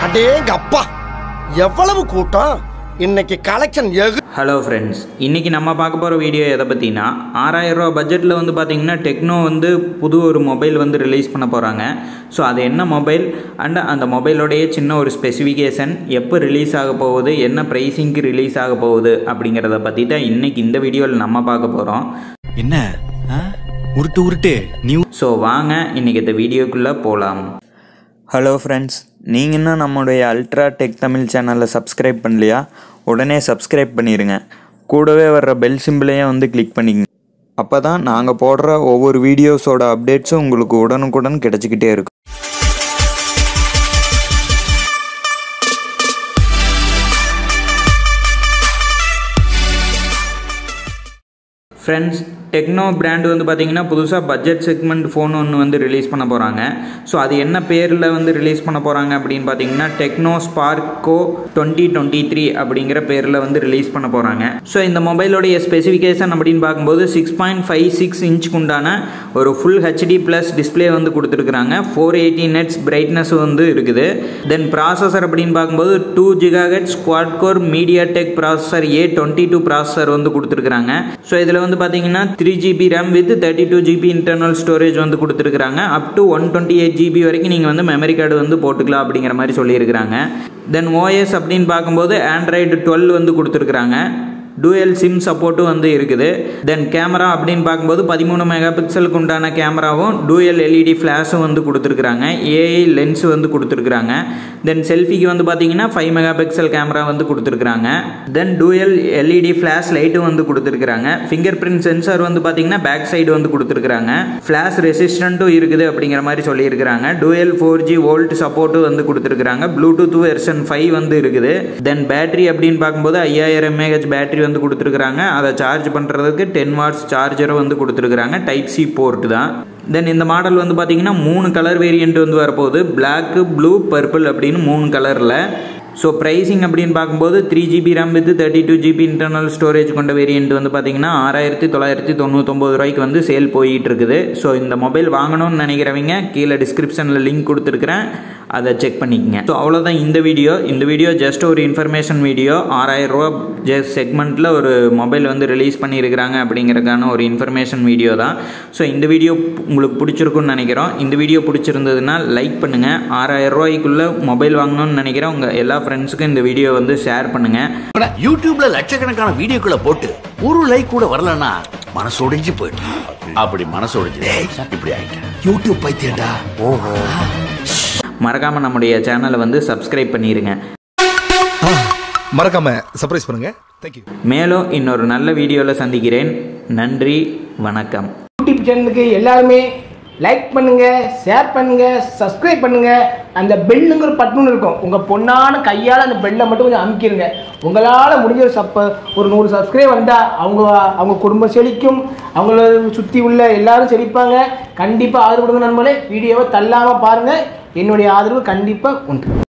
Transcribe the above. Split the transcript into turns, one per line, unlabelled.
அடேங்க அப்பா எவ்வளவு கூட்டம் இன்னைக்கு கலெக்ஷன் எகு
ஹலோ ஃப்ரெண்ட்ஸ் இன்றைக்கி நம்ம பார்க்க போகிற வீடியோ எதை பற்றினா ஆறாயிரரூவா பட்ஜெட்டில் வந்து பார்த்திங்கன்னா டெக்னோ வந்து புது ஒரு மொபைல் வந்து ரிலீஸ் பண்ண போகிறாங்க ஸோ அது என்ன மொபைல் அண்ட் அந்த மொபைலோடைய சின்ன ஒரு ஸ்பெசிஃபிகேஷன் எப்போ ரிலீஸ் ஆக போகுது என்ன ப்ரைஸிங்க்கு ரிலீஸ் ஆக போகுது அப்படிங்கிறத பற்றி தான் இன்றைக்கி இந்த வீடியோவில் நம்ம பார்க்க போகிறோம்
என்ன ஆ? உருட்டு உருட்டு நீ
ஸோ வாங்க இன்றைக்கி இந்த வீடியோக்குள்ளே போகலாம் ஹலோ ஃப்ரெண்ட்ஸ் நீங்கள் இன்னும் நம்மளுடைய அல்ட்ரா டெக் தமிழ் சேனலை சப்ஸ்கிரைப் பண்ணலையா உடனே சப்ஸ்கிரைப் பண்ணிடுங்க கூடவே வர்ற பெல் சிம்பிளையும் வந்து கிளிக் பண்ணிக்கங்க அப்போ தான் நாங்கள் போடுற ஒவ்வொரு வீடியோஸோட அப்டேட்ஸும் உங்களுக்கு உடனுக்குடன் கிடச்சிக்கிட்டே இருக்கும் ஃப்ரெண்ட்ஸ் டெக்னோ பிராண்ட் வந்து பார்த்தீங்கன்னா புதுசாக பட்ஜெட் செக்மெண்ட் ஃபோன் ஒன்று வந்து ரிலீஸ் பண்ண போகிறாங்க ஸோ அது என்ன பேரில் வந்து ரிலீஸ் பண்ண போகிறாங்க அப்படின்னு பார்த்தீங்கன்னா Tecno Spark Go twenty twenty three அப்படிங்கிற பேரில் வந்து ரிலீஸ் பண்ண போகிறாங்க ஸோ இந்த மொபைலோடைய ஸ்பெசிஃபிகேஷன் அப்படின்னு பார்க்கும்போது சிக்ஸ் பாயிண்ட் ஃபைவ் சிக்ஸ் இன்ச்சுக்கு உண்டான ஒரு ஃபுல் ஹெச்டி ப்ளஸ் டிஸ்பிளே வந்து கொடுத்துருக்குறாங்க ஃபோர் எயிட்டி நெட்ஸ் பிரைட்னஸ் வந்து இருக்குது தென் ப்ராசஸர் அப்படின்னு பார்க்கும்போது two gigahertz quad core MediaTek processor A twenty two processor வந்து கொடுத்துருக்குறாங்க ஸோ இதில் வந்து பார்த்தீங்கன்னா three GB RAM with thirty two GB internal storage வந்து கொடுத்துருக்குறாங்க up to one twenty eight GB வரைக்கும் நீங்கள் வந்து மெமரி கார்டு வந்து போட்டுக்கலாம் அப்படிங்கிற மாதிரி சொல்லியிருக்கிறாங்க தென் ஓஎஸ் அப்படின்னு பார்க்கும்போது ஆண்ட்ராய்டு டுவெல் வந்து கொடுத்துருக்குறாங்க டூயல் சிம் சப்போர்ட்டும் வந்து இருக்குது தென் கேமரா அப்படின்னு பார்க்கும்போது பதிமூணு மெகா பிக்சலுக்கு உண்டான கேமராவும் டூயல் எல்இடி ஃப்ளாஷும் வந்து கொடுத்துருக்குறாங்க ஏஐ லென்ஸ் வந்து கொடுத்துருக்குறாங்க தென் செல்ஃபிக்கு வந்து பார்த்தீங்கன்னா ஃபைவ் மெகா பிக்சல் கேமரா வந்து கொடுத்துருக்குறாங்க தென் டூயல் எல்இடி ஃப்ளாஷ் லைட்டும் வந்து கொடுத்துருக்குறாங்க ஃபிங்கர் பிரிண்ட் சென்சார் வந்து பார்த்தீங்கன்னா பேக் சைடு வந்து கொடுத்துருக்குறாங்க ஃப்ளாஷ் ரெசிஸ்டண்ட்டும் இருக்குது அப்படிங்கிற மாதிரி சொல்லியிருக்கிறாங்க டூயல் ஃபோர் ஜி வோல்ட் சப்போர்ட்டும் வந்து கொடுத்துருக்குறாங்க ப்ளூடூத் வெர்ஷன் ஃபைவ் வந்து இருக்குது தென் பேட்டரி அப்படின்னு பார்க்கும்போது ஐயாயிரம் எம்ஏஹெச் பேட்டரி வந்து கொடுத்துருக்குறாங்க அதை சார்ஜ் பண்ணுறதுக்கு டென் வாட்ஸ் சார்ஜரும் வந்து கொடுத்துருக்குறாங்க டைப் சி போர்ட் தான் தென் இந்த மாடல் வந்து பார்த்தீங்கன்னா மூணு கலர் வேரியண்ட் வந்து வரப்போகுது பிளாக் ப்ளூ பர்பிள் அப்படின்னு மூணு கலரில் ஸோ ப்ரைஸிங் அப்படின்னு பார்க்கும்போது three GB RAM with thirty two GB internal storage கொண்ட வேரியண்ட் வந்து பார்த்தீங்கன்னா ஆறாயிரத்தி தொள்ளாயிரத்தி தொண்ணூத்தொம்பது ரூபாய்க்கு வந்து சேல் போயிட்டு இருக்குது ஸோ இந்த மொபைல் வாங்கணும்னு நினைக்கிறவங்க கீழே டிஸ்கிரிப்ஷனில் லிங்க் கொடுத்துருக்குறேன் அதை செக் பண்ணிக்கங்க ஸோ அவ்வளோதான் இந்த வீடியோ இந்த வீடியோ ஜஸ்ட் ஒரு இன்ஃபர்மேஷன் வீடியோ ஆறாயிரம் ரூபா ஜஸ்ட் செக்மெண்ட்டில் ஒரு மொபைல் வந்து ரிலீஸ் பண்ணியிருக்கிறாங்க அப்படிங்கிறதுக்கான ஒரு இன்ஃபர்மேஷன் வீடியோ தான் ஸோ இந்த வீடியோ உங்களுக்கு பிடிச்சிருக்குன்னு நினைக்கிறோம் இந்த வீடியோ பிடிச்சிருந்ததுன்னா லைக் பண்ணுங்கள் ஆறாயிரம் ரூபாய்க்குள்ளே மொபைல் வாங்கணும்னு நினைக்கிறேன் உங்கள் எல்லா ஃப்ரெண்ட்ஸுக்கும் இந்த வீடியோ வந்து ஷேர் பண்ணுங்கள்
யூடியூப்ல லட்சக்கணக்கான வீடியோக்களை போட்டு ஒரு லைக் கூட வரலன்னா மனசு உடைஞ்சு போயிடும் அப்படி மனசு உடைஞ்சு இப்படி ஆயிட்டேன் யூடியூப் பைத்தியண்டா ஓஹோ
மறக்காமல் நம்முடைய சேனலை வந்து சப்ஸ்கிரைப் பண்ணிடுங்க
மறக்காம சர்ப்ரைஸ் பண்ணுங்க தேங்க்யூ
மேலும் இன்னொரு நல்ல வீடியோவில் சந்திக்கிறேன் நன்றி வணக்கம்
யூடியூப் சேனலுக்கு எல்லாருமே லைக் பண்ணுங்க ஷேர் பண்ணுங்க சப்ஸ்கிரைப் பண்ணுங்க அந்த பெல்லுங்கிற பட்டன் இருக்கும் உங்க பொண்ணான கையால் அந்த பெல்லை மட்டும் கொஞ்சம் அமுக்கிடுங்க உங்களால் முடிஞ்ச ஒரு சப்ப ஒரு நூறு சப்ஸ்கிரைப் வந்தால் அவங்க அவங்க குடும்பம் செழிக்கும் அவங்கள சுற்றி உள்ள எல்லாரும் செழிப்பாங்க கண்டிப்பாக ஆதரவு கொடுங்க நண்பர்களே வீடியோவை தள்ளாமல் பாருங்கள் என்னுடைய ஆதரவு கண்டிப்பாக உண்டு